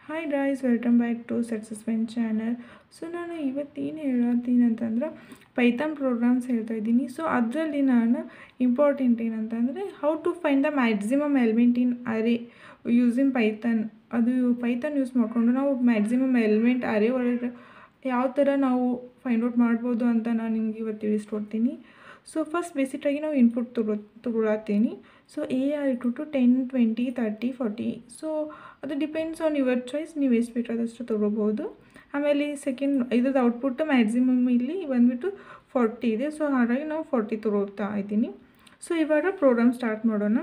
hi guys welcome back to success men channel so ನಾನು ಇವತ್ತೇನು ಹೇಳತ್ತೀನಿ ಅಂತಂದ್ರೆ ಪೈಥಾನ್ ಪ್ರೋಗ್ರಾಮ್ಸ್ ಹೇಳ್ತಾ ಇದ್ದೀನಿ ಸೊ ಅದರಲ್ಲಿ ನಾನು ಇಂಪಾರ್ಟೆಂಟ್ ಏನಂತಂದರೆ how to find the maximum element in array using Python ಅದು ಪೈಥಾನ್ ಯೂಸ್ ಮಾಡಿಕೊಂಡು ನಾವು ಮ್ಯಾಕ್ಸಿಮಮ್ ಎಲಿಮೆಂಟ್ ಅರೆ ಒಳಗೆ ಯಾವ ಥರ ನಾವು ಫೈಂಡ್ ಔಟ್ ಮಾಡ್ಬೋದು ಅಂತ ನಾನು ನಿಮ್ಗೆ ಇವತ್ತು ತಿಳಿಸ್ಕೊಡ್ತೀನಿ ಸೊ ಫಸ್ಟ್ ಬೇಸಿಕ್ಕಾಗಿ ನಾವು ಇನ್ಪುಟ್ ತಗೋ ತಗೊಳತ್ತೀನಿ ಸೊ ಎ ಆರ್ ಇಟ್ಟು to ten twenty thirty forty so ಅದು ಡಿಪೆಂಡ್ಸ್ ಆನ್ ಯುವರ್ ಚಾಯ್ಸ್ ನೀವು ಎಷ್ಟು ಬೇಕಾದಷ್ಟು ತೊಗೋಬೋದು ಆಮೇಲೆ ಸೆಕೆಂಡ್ ಇದ್ರದ್ದು ಔಟ್ಪುಟ್ ಮ್ಯಾಕ್ಸಿಮಮ್ ಇಲ್ಲಿ ಬಂದುಬಿಟ್ಟು ಫಾರ್ಟಿ ಇದೆ ಸೊ ಹಾಗಾಗಿ ನಾವು ಫಾರ್ಟಿ ತೊಗೊಳ್ತಾ ಇದ್ದೀನಿ ಸೊ ಇವಾಗ ಪ್ರೋಗ್ರಾಮ್ ಸ್ಟಾರ್ಟ್ ಮಾಡೋಣ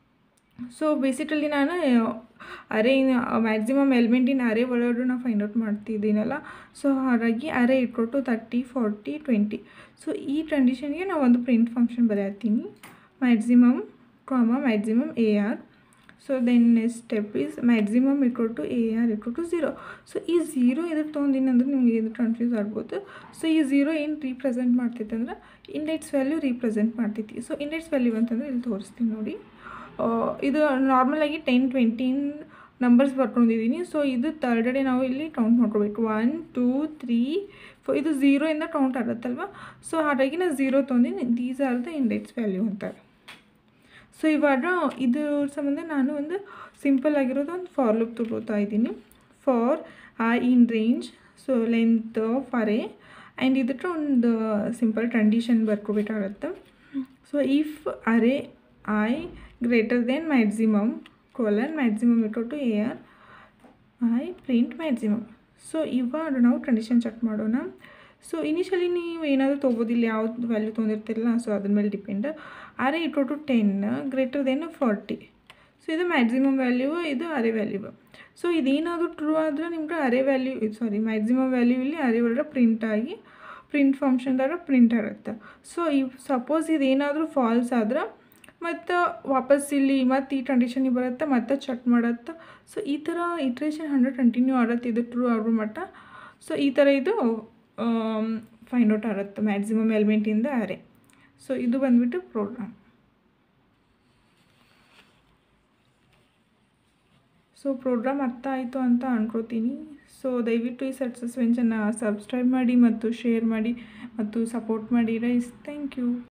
ಸೊ ಬೇಸಿಕಲಿ ನಾನು ಅರೆ ಮ್ಯಾಕ್ಸಿಮಮ್ ಎಲಿಮೆಂಟ್ ಇನ್ ಅರೆ ಒಳಗಡೆ ನಾವು ಫೈಂಡ್ ಔಟ್ ಮಾಡ್ತಿದ್ದೀನಲ್ಲ ಸೊ ಹಾಗಾಗಿ ಅರೆ ಇಟ್ಕೊಟ್ಟು ತರ್ಟಿ ಫಾರ್ಟಿ ಟ್ವೆಂಟಿ ಸೊ ಈ ಕಂಡೀಷನ್ಗೆ ನಾವು ಒಂದು ಪ್ರಿಂಟ್ ಫಂಕ್ಷನ್ ಬರೆಯತ್ತೀನಿ maximum comma maximum A R so then next step is maximum equal to A R equal to zero so ಈ ಝೀರೋ ಎದಕ್ಕೆ ತೊಗೊಂಡಿನಿ ಅಂದ್ರೆ ನಿಮ್ಗೆ ಇದು ಕನ್ಫ್ಯೂಸ್ ಆಗ್ಬೋದು ಸೊ ಈ ಝೀರೋ ಏನು ರೀಪ್ರೆಸೆಂಟ್ ಮಾಡ್ತೈತೆ ಅಂದ್ರೆ ಇಂಡೆಕ್ಸ್ ವ್ಯಾಲ್ಯೂ ರೀಪ್ರೆಸೆಂಟ್ ಮಾಡ್ತೈತಿ ಸೊ ಇಂಡೆಕ್ಸ್ ವ್ಯಾಲ್ಯೂ ಅಂತಂದ್ರೆ ಇಲ್ಲಿ ತೋರಿಸ್ತೀನಿ ನೋಡಿ ಇದು ನಾರ್ಮಲಾಗಿ ಟೆನ್ ಟ್ವೆಂಟೀನ್ ನಂಬರ್ಸ್ ಬರ್ಕೊಂಡಿದ್ದೀನಿ ಸೊ ಇದು ತರ್ಡೇ ನಾವು ಇಲ್ಲಿ ಕೌಂಟ್ ಮಾಡ್ಕೋಬೇಕು ಒನ್ ಟೂ ತ್ರೀ ಫೋ ಇದು ಝೀರೋಯಿಂದ ಕೌಂಟ್ ಆಗುತ್ತಲ್ವ ಸೊ ಹಾಗಾಗಿ ನಾನು ಝೀರೋ ತೊಗೊಂಡಿನಿ these are the index value ಅಂತಾರೆ ಸೊ ಇವಾಗ ಇದು ಸಂಬಂಧ ನಾನು ಒಂದು ಸಿಂಪಲ್ ಆಗಿರೋದು ಒಂದು ಫಾರ್ ಲುಕ್ ತಗೋತಾ ಇದ್ದೀನಿ for uh in range so length of array and ಇದಕ್ಕೆ ಒಂದು ಸಿಂಪಲ್ ಕಂಡೀಷನ್ ಬರ್ಕೋಬೇಕಾಗತ್ತೆ so if array I greater then maximum colon maximum ಇಟ್ಟು to A R I print maximum so ಇವಾಗ ನಾವು ಕಂಡೀಷನ್ ಚೆಕ್ ಮಾಡೋಣ so initially ನೀವು ಏನಾದರೂ ತೊಗೋದಿಲ್ಲ ಯಾವ್ದು ವ್ಯಾಲ್ಯೂ ತೊಗೊಂಡಿರ್ತಿರಲ್ಲ ಸೊ ಅದ್ರ ಮೇಲೆ ಡಿಪೆಂಡ್ ಅರೆ ಇಟ್ಟು to ten greater then forty so ಇದು ಮ್ಯಾಕ್ಸಿಮಮ್ ವ್ಯಾಲ್ಯೂ ಇದು ಅರೆ ವ್ಯಾಲ್ಯೂ ಸೊ ಇದೇನಾದರೂ ಟ್ರೂ ಆದರೆ ನಿಮ್ಗೆ ಅರೆ ವ್ಯಾಲ್ಯೂ ಸಾರಿ ಮ್ಯಾಕ್ಸಿಮಮ್ ವ್ಯಾಲ್ಯೂ ಇಲ್ಲಿ ಅರೆ ಒಳಗೆ ಪ್ರಿಂಟ್ ಆಗಿ ಪ್ರಿಂಟ್ ಫಂಕ್ಷನ್ದಾಗ ಪ್ರಿಂಟ್ ಆಗುತ್ತೆ ಸೊ ಇವ್ ಸಪೋಸ್ ಇದೇನಾದರೂ ಫಾಲ್ಸ್ ಆದ್ರೆ ಮತ್ತು ವಾಪಸ್ ಇಲ್ಲಿ ಮತ್ತು ಈ ಕಂಡೀಷನಿಗೆ ಬರುತ್ತೆ ಮತ್ತೆ ಚೆಕ್ ಮಾಡುತ್ತೆ ಸೊ ಈ ಥರ ಇಟ್ರೇಷನ್ ಹಂಡ್ರೆಡ್ ಕಂಟಿನ್ಯೂ ಆಗುತ್ತೆ ಇದು ಟ್ರೂ ಆಗೋ ಮಟ್ಟ ಸೊ ಈ ಥರ ಇದು ಫೈಂಡ್ ಔಟ್ ಆಗುತ್ತೆ ಮ್ಯಾಕ್ಸಿಮಮ್ ಎಲಿಮೆಂಟಿಂದ ಅರೆ ಸೊ ಇದು ಬಂದುಬಿಟ್ಟು ಪ್ರೋಗ್ರಾಮ್ ಸೊ ಪ್ರೋಗ್ರಾಮ್ ಅರ್ಥ ಆಯಿತು ಅಂತ ಅನ್ಕೋತೀನಿ ಸೊ ದಯವಿಟ್ಟು ಈ ಸಕ್ಸಸ್ ವೆಂಚನ್ನು ಸಬ್ಸ್ಕ್ರೈಬ್ ಮಾಡಿ ಮತ್ತು ಶೇರ್ ಮಾಡಿ ಮತ್ತು ಸಪೋರ್ಟ್ ಮಾಡಿ ರೈಸ್ ಥ್ಯಾಂಕ್ ಯು